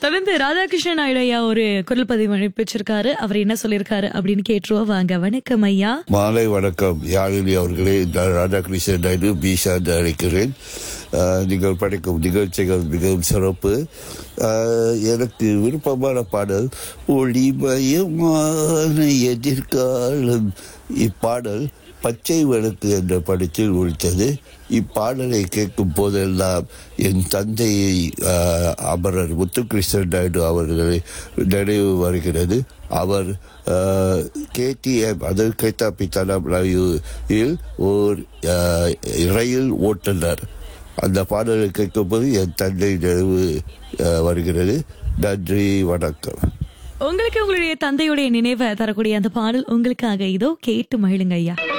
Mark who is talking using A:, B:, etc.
A: தொடர்ந்து ராதாகிருஷ்ணன் நாயுடு ஐயா ஒரு குரல் பதிவு அனுப்பிச்சிருக்காரு அவர் என்ன சொல்லியிருக்காரு அப்படின்னு கேட்டுருவோம் வாங்க வணக்கம் ஐயா
B: மாலை வணக்கம் யாழினி அவர்களே நான் ராதாகிருஷ்ணன் நாயுடு பீஷா அழைக்கிறேன் ஆஹ், நீங்கள் படைக்கும் நிகழ்ச்சிகள் மிகவும் சிறப்பு ஆஹ், எனக்கு விருப்பமான பாடல் ஒளிமயமான எதிர்காலம் இப்பாடல் பச்சை விளக்கு என்ற படத்தில் ஒழித்தது இப்பாடலை கேட்கும் போதெல்லாம் என் தந்தையை ஆஹ், அமரர் முத்துகிருஷ்ணன் நாயுடு அவர்களை நினைவு வருகிறது அவர் கேடிஎம் அதாவது கேட்டா பித்தானம் ரயில் ஓர் ஆஹ், ரயில் ஓட்டுநர் அந்த பாடலை கேட்கும்போது என் தந்தை நினைவு ஆஹ், வருகிறது நன்றி வணக்கம்
A: உங்களுக்கு உங்களுடைய தந்தையுடைய நினைவை தரக்கூடிய அந்த பாடல் உங்களுக்காக இதோ கேட்டு மகிழுங்க ஐயா